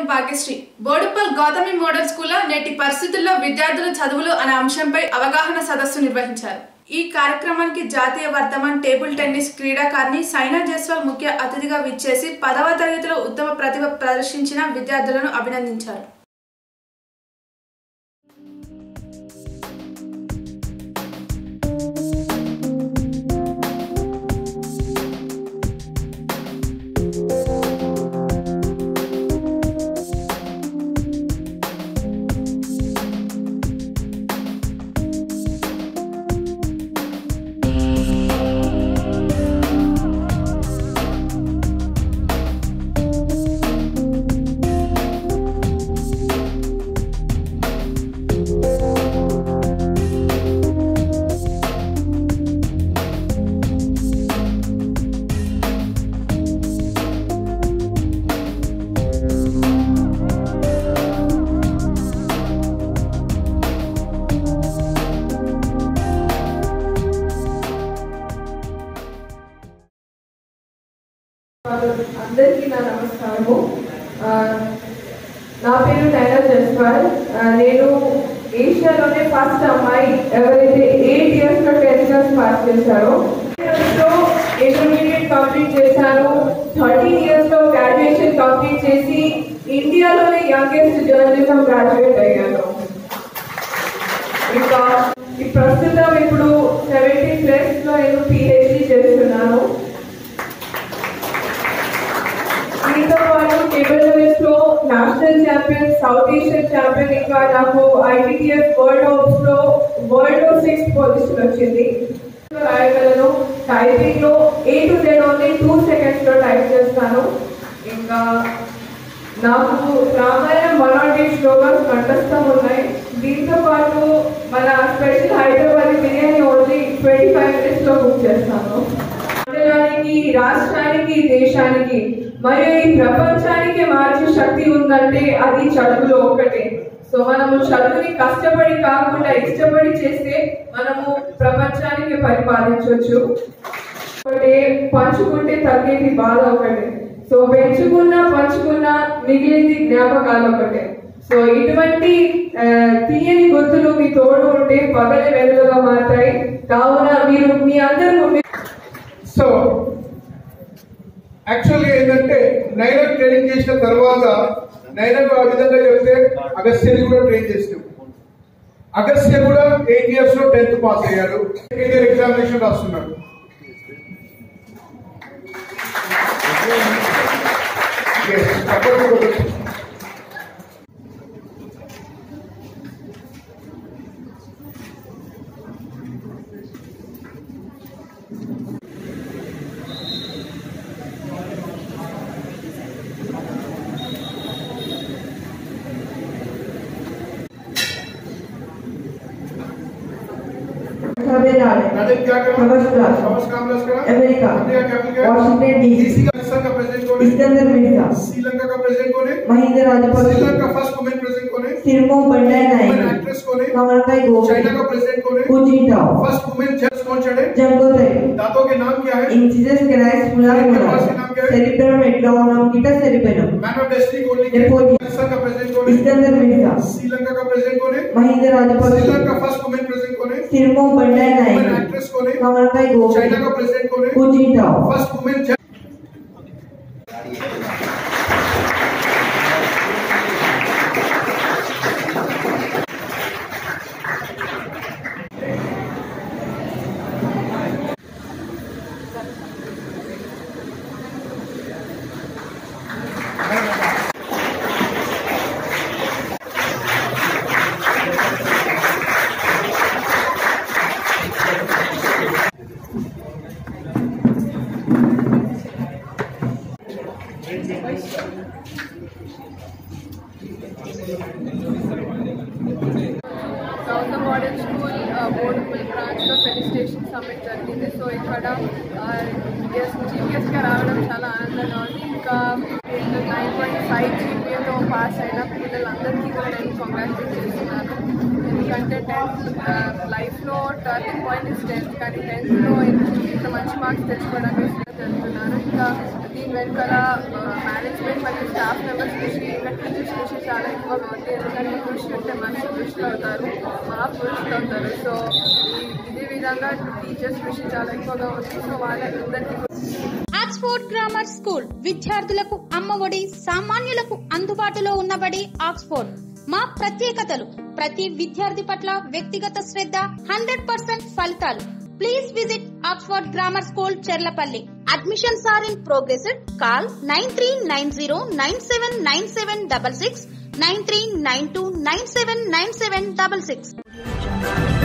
Bhagyashree Boduppal Gautami model స్కూల్లో నేటి పరిస్థితుల్లో విద్యార్థుల చదువులు అనే అంశంపై అవగాహన సదస్సు నిర్వహించారు ఈ కార్యక్రమానికి జాతీయ వర్ధమాన్ టేబుల్ టెన్నిస్ క్రీడాకారిణి సైనా జైస్వాల్ ముఖ్య అతిథిగా విచ్చేసి పదవ తరగతిలో ఉత్తమ ప్రతిభ ప్రదర్శించిన విద్యార్థులను అభినందించారు అందరికీ నా నమస్కారము ఆ, నా పేరు నైనా జస్వాల్ ఆ, నేను ఏషియాలోనే ఫస్ట్ అమ్మాయి ఎవరైతే ఎయిట్ ఇయర్స్ లో టెన్త్ క్లాస్ పాస్ చేశారో లో ఇంటర్మీడియట్ కంప్లీట్ చేశాను థర్టీన్ ఇయర్స్ లో గ్రాడ్యుయేషన్ కంప్లీట్ చేసి ఇండియాలోనే యంగెస్ట్ జర్నలిజం గ్రాడ్యుయేట్ అయ్యాను ఇంకా ఈ ప్రస్తుతం ఇప్పుడు సెవెంటీన్ ప్లస్ లో నేను పిహెచ్డి చేస్తున్నాను దీంతో పాటు టేబుల్ టెన్నిస్ లో national champion south Asian champion ఇంకా నాకు ఐటీటీఎఫ్ వరల్డ్ హౌస్ లో వరల్డ్ లో సిక్స్త్ పొజిషన్ వచ్చింది రాయగలను టైపింగ్ లో A to Z only two seconds లో టైప్ చేస్తాను ఇంకా నాకు రామాయణం వన్ నాట్ ఎయిట్ శ్లోకాస్ కంఠస్థం ఉన్నాయి దీంతో పాటు మన special Hyderabad biryani only twenty five minutes లో బుక్ చేస్తాను మండలానికి రాష్ట్రానికి దేశానికి మరియు ఈ ప్రపంచానికి మార్చే శక్తి ఉందంటే అది చదువులో ఒకటే సో మనము చదువుని కష్టపడి కాకుండా ఇష్టపడి చేస్తే మనము ప్రపంచానికి పరిపాలించవచ్చు ఒకటే పంచుకుంటే తగ్గేది బాధ ఒకటే సో పెంచుకున్నా పంచుకున్నా మిగిలింది జ్ఞాపకాలు ఒకటే సో ఇటువంటి ఆ, తీయని గుర్తులు మీ తోడు ఉంటే పగలే వెలుగుగా మారుతాయి కావున మీరు మీ అందరూ మీ- సో యాక్చువల్గా ఏంటంటే నైనా ట్రైనింగ్ చేసిన తర్వాత నైనాకు ఆ విధంగా చెప్తే అగస్త్యని కూడా ట్రైన్ చేసినాం అగస్త్య కూడా ఎయిట్ ఇయర్స్ లో టెన్త్ పాస్ అయ్యాడు సెకండ్ ఇయర్ ఎగ్జామినేషన్ రాస్తున్నాడు Yes, అప్పటికి కూడా. तमिलनाडु नादिम क्या करा नमस्कार। नमस्कार नमस्कार America India capital Washington DC DC का पाकिस्तान का प्रेसिडेंट कौन है इस्कंदर मिर्जा श्रीलंका का प्रेसिडेंट कौन है Mahendra Rajapaksa Sri Lanka first women president कौन है सिरमो बंडाई वुमेन नायक एक्ट्रेस कौन है कमलताई चाइना गोखले का प्रेसिडेंट कौन है कुजिंटाओ फर्स्ट वुमेन जज कौन चढ़े जंगोतई दांतों के नाम क्या है इncisus grace fulare cerebrum etronum kita cerebellum man of destiny कौन लिखे नेपोलियन पाकिस्तान का प्रेसिडेंट कौन है इस्कंदर मिर्जा श्रीलंका का प्रेसिडेंट कौन है Mahendra Rajapaksa Sri Lanka first women president कौन है सिरमो बंडाई वुमेन नायक एक्ट्रेस कौन है कमलताई चाइना गोखले का प्रेसिडेंट कौन है कुजिंटाओ फर्स्ट वुमेन जज గౌతమ్ మోడల్ స్కూల్ బోర్డుపల్లి బ్రాంచ్లో ఫెలిస్టేషన్ సమ్మిట్ జరిగింది సో ఇక్కడ గెస్ట్ చీఫ్ గెస్ట్గా రావడం చాలా ఆనందంగా ఉంది ఇంకా నైన్ పాయింట్ ఫైవ్ జీపీఏతో పాస్ అయిన పిల్లలందరికీ కూడా నేను కంగ్రాచులేట్ చేస్తున్నాను ఎందుకంటే టెన్త్ లైఫ్లో టర్నింగ్ పాయింట్ ఇస్ టెన్త్ కానీ టెన్త్లో ఇంత మంచి మార్క్స్ తెచ్చుకోవడానికి జరుగుతున్నాను ఇంకా దీని వెనకాల మేనేజ్మెంట్ మరియు స్టాఫ్ మెంబర్స్ కృషి ఇంకా విద్యుత్ కృషి చాలా ఎక్కువగా ఉంది ఎందుకంటే కృషి ఉంటే మనిషి కృషి అవుతారు మహాపురుషులు అవుతారు సో ఈ ఇదే విధంగా టీచర్స్ కృషి చాలా ఎక్కువగా ఉంది సో వాళ్ళందరికీ ఆక్స్ఫోర్డ్ గ్రామర్ స్కూల్ విద్యార్థులకు అమ్మఒడి సామాన్యులకు అందుబాటులో ఉన్నబడి ఆక్స్ఫోర్డ్ మా ప్రత్యేకతలు ప్రతి విద్యార్థి పట్ల వ్యక్తిగత శ్రద్ధ హండ్రెడ్ పర్సెంట్ ఫలితాలు please visit Oxford grammar school Cherlapalli admissions are in progress call nine three nine zero nine seven nine seven double six nine three nine two nine seven nine seven double six